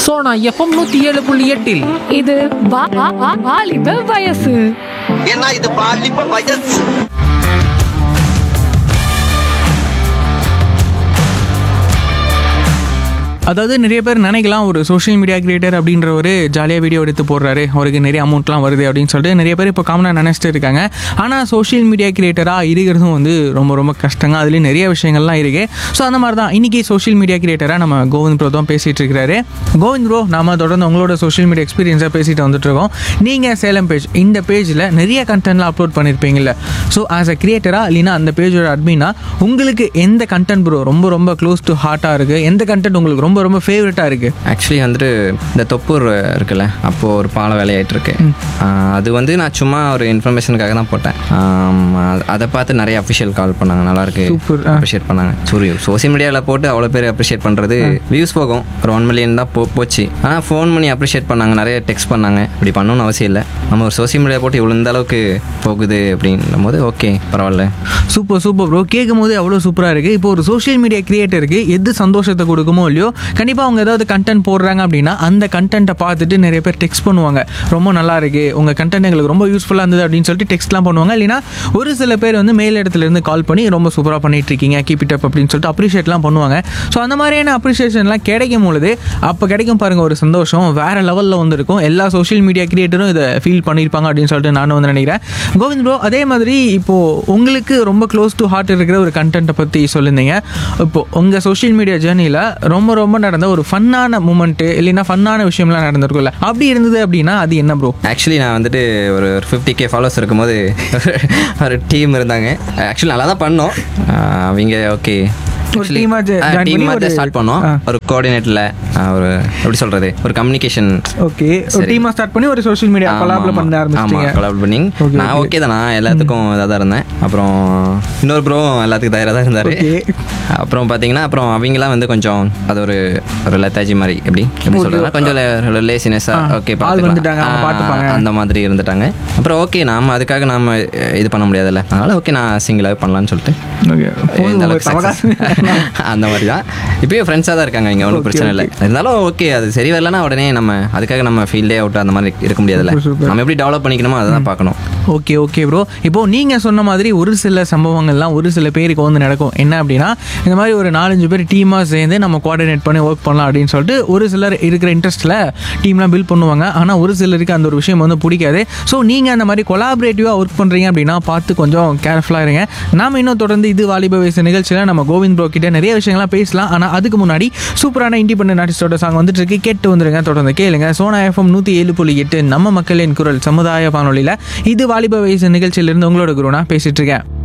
Sona FM நூத்தி ஏழு புள்ளி எட்டில் இது வா- வா- வா- வாலிப வயசு ஏன்னா இது பாலிப்ப வயசு அதாவது நிறைய பேர் நினைக்கலாம் ஒரு சோஷியல் மீடியா கிரியேட்டர் அப்படின்ற ஒரு ஜாலியாக வீடியோ எடுத்து போடுறாரு அவருக்கு நிறைய அமௌண்ட்லாம் வருது அப்படின்னு சொல்லிட்டு நிறைய பேர் இப்போ காமனாக நினச்சிட்டு இருக்காங்க ஆனால் சோஷியல் மீடியா கிரியேட்டராக இருக்கிறதும் வந்து ரொம்ப ரொம்ப கஷ்டங்க அதுலேயும் நிறைய விஷயங்கள்லாம் இருக்கு ஸோ அந்த மாதிரி தான் இன்னைக்கு சோஷியல் மீடியா கிரியேட்டராக நம்ம கோவிந்த் ப்ரோ தான் பேசிகிட்டு இருக்கிறாரு கோவிந்த் ப்ரோ நாம தொடர்ந்து உங்களோட சோஷியல் மீடியா எக்ஸ்பீரியன்ஸாக பேசிட்டு வந்துட்டு இருக்கோம் நீங்கள் சேலம் பேஜ் இந்த பேஜில் நிறைய கண்டென்ட்லாம் அப்லோட் பண்ணியிருப்பீங்கல்ல ஸோ ஆஸ் அ கிரியேட்டராக இல்லைன்னா அந்த பேஜோட அட்மினா உங்களுக்கு எந்த கண்டென்ட் ப்ரோ ரொம்ப ரொம்ப க்ளோஸ் டு ஹார்ட்டாக இருக்குது எந்த கண்டென்ட் உங்களுக்கு ரொம்ப ரொம்ப ஃபேவரட்டாக இருக்குது ஆக்சுவலி வந்துட்டு இந்த தொப்பூர் இருக்குல்ல அப்போது ஒரு பால வேலையாயிட்டு இருக்கு ஆஹ் அது வந்து நான் சும்மா ஒரு இன்ஃபர்மேஷனுக்காக தான் போட்டேன் ஆம், அ- அதை பார்த்து நிறைய அஃபிஷியல் கால் பண்ணாங்க நல்லா இருக்கு Super, ஆ. அப்ரிஷியேட் பண்ணாங்க சூரிய சோசியல் மீடியாவில் போட்டு அவ்வளோ பேர் அப்ரிஷியேட் பண்ணுறது வியூஸ் போகும் ஒரு ஒன் மில்லியன் தான் போ போச்சு ஆனால் ஃபோன் பண்ணி அப்ரிஷியேட் பண்ணாங்க நிறைய டெக்ஸ்ட் பண்ணாங்க இப்படி பண்ணணும்னு அவசியம் இல்லை நம்ம ஒரு சோசியல் மீடியா போட்டு இவ்வளோ இந்த அளவுக்கு போகுது அப்படின்னும் போது ஓகே பரவாயில்ல சூப்பர் சூப்பர் ப்ரோ கேட்கும் போது அவ்வளோ சூப்பராக இருக்குது இப்போ ஒரு சோஷியல் மீடியா கிரியேட்டருக்கு எது சந்தோஷத்தை கொடுக்குமோ இல்லையோ கண்டிப்பாக அவங்க ஏதாவது கண்டென்ட் போடுறாங்க அப்படின்னா அந்த கண்டென்ட்டை பார்த்துட்டு நிறைய பேர் டெக்ஸ்ட் பண்ணுவாங்க ரொம்ப நல்லா இருக்கு உங்கள் கண்டென்ட் எங்களுக்கு ரொம்ப யூஸ்ஃபுல்லாக இருந்தது அப்படின்னு சொல்லிட்டு டெக்ஸ்ட்லாம் பண்ணுவாங்க இல்லைனா ஒரு சில பேர் வந்து மேல் இடத்துல இருந்து கால் பண்ணி ரொம்ப சூப்பராக பண்ணிட்டு இருக்கீங்க கீப் இட் அப் அப்படின்னு சொல்லிட்டு அப்ரிஷியேட்லாம் பண்ணுவாங்க ஸோ அந்த மாதிரியான அப்ரிஷியேஷன்லாம் கிடைக்கும் பொழுது அப்போ கிடைக்கும் பாருங்க ஒரு சந்தோஷம் வேற லெவலில் வந்து இருக்கும் எல்லா சோஷியல் மீடியா கிரியேட்டரும் இதை ஃபீல் பண்ணியிருப்பாங்க அப்படின்னு சொல்லிட்டு நானும் வந்து நினைக்கிறேன் கோவிந்த் ப்ரோ அதே மாதிரி இப்போ உங்களுக்கு ரொம்ப க்ளோஸ் டு ஹார்ட் இருக்கிற ஒரு கண்டென்ட்டை பற்றி சொல்லியிருந்தீங்க இப்போ உங்கள் சோஷியல் மீடியா ஜேர்னியில் ரொம்ப ரொம்ப நடந்த ஒரு ஃபன்னான மூமெண்ட்டு இல்லைன்னா ஃபன்னான விஷயம்லாம் நடந்திருக்கும்ல அப்படி இருந்தது அப்படின்னா அது என்ன ப்ரோ ஆக்சுவலி நான் வந்துட்டு ஒரு ஃபிஃப்டி கே ஃபாலோஸ் இருக்கும்போது ஒரு டீம் இருந்தாங்க ஆக்சுவலி நல்லா தான் பண்ணோம் ஆஹ் அவங்க ஓகே ஒரு team ஆ join பண்ணி டீம் மாதிரி ஒரு- ஸ்டார்ட் பண்ணோம் ஆ. ஒரு கோஆர்டினேட்டில் ஒரு எப்படி சொல்கிறது ஒரு கம்யூனிகேஷன் ஓகே ஒரு சரி. டீமாக ஸ்டார்ட் பண்ணி ஒரு சோஷியல் மீடியா கொலாபில் பண்ண ஆரம்பிச்சிட்டீங்க கொலாபல் பண்ணி Okay, நான் okay. ஓகே தான் நான் எல்லாத்துக்கும் இதாக தான் இருந்தேன் அப்புறம் இன்னொரு ப்ரோ எல்லாத்துக்கும் தயாராக தான் இருந்தார் Okay. அப்புறம் பார்த்தீங்கன்னா அப்புறம் அவங்களாம் வந்து கொஞ்சம் அது ஒரு ஒரு லத்தாஜி மாதிரி எப்படி எப்படி சொல்கிறதுனா கொஞ்சம் லேசினஸாக ஆ, ஓகே ஆள் வந்துட்டாங்க, அவங்க பார்த்துப்பாங்க. அந்த மாதிரி இருந்துட்டாங்க அப்புறம் ஓகே நாம அதுக்காக நாம அஹ், இது பண்ண முடியாதுல்ல அதனால ஓகே நான் சிங்கிளாக பண்ணலாம்னு சொல்லிட்டு ஓகே இந்த அளவுக்கு success. அந்த மாதிரி தான் இப்பயும் ஃப்ரெண்ட்ஸாக தான் இருக்காங்க இங்கே ஒன்றும் Okay, பிரச்சனை இல்லை இருந்தாலும் ஓகே அது சரி வரலன்னா உடனே நம்ம அதுக்காக நம்ம ஃபீல்டே அவுட் அந்த மாதிரி இருக்க முடியாதுல்ல Super, super. நம்ம எப்படி டெவலப் பண்ணிக்கணுமோ அதை தான் பார்க்கணும் ஓகே ஓகே ப்ரோ இப்போ நீங்கள் சொன்ன மாதிரி ஒரு சில சம்பவங்கள்லாம் ஒரு சில பேருக்கு வந்து நடக்கும் என்ன அப்படின்னா இந்த மாதிரி ஒரு நாலஞ்சு பேர் டீமாக சேர்ந்து நம்ம கோஆர்டினேட் பண்ணி ஒர்க் பண்ணலாம் அப்படின்னு சொல்லிட்டு ஒரு சிலர் இருக்கிற இன்ட்ரெஸ்ட்டில் டீம்லாம் பில்ட் பண்ணுவாங்க ஆனால் ஒரு சிலருக்கு அந்த ஒரு விஷயம் வந்து பிடிக்காது ஸோ நீங்கள் அந்த மாதிரி கொலாபரேட்டிவாக ஒர்க் பண்ணுறீங்க அப்படின்னா பார்த்து கொஞ்சம் கேர்ஃபுல்லாக இருங்க நாம இன்னும் தொடர்ந்து இது வாலிப வயசு நிகழ்ச்சியில் நம்ம கோவிந்த் ப்ரோ கிட்ட நிறைய விஷயங்கள்லாம் பேசலாம் ஆனால் அதுக்கு முன்னாடி சூப்பரான இண்டிபெண்டன்ட் ஆர்டிஸ்டோட சாங் வந்துட்டு இருக்கு கேட்டு வந்துருங்க தொடர்ந்து கேளுங்க சோனா எஃப்எம் நூற்றி ஏழு புள்ளி எட்டு நம்ம மக்களின் குரல் சமுதாய வானொலியில் இது வாலிப வயசு நிகழ்ச்சியிலிருந்து உங்களோட குருனா பேசிட்டு இருக்கேன்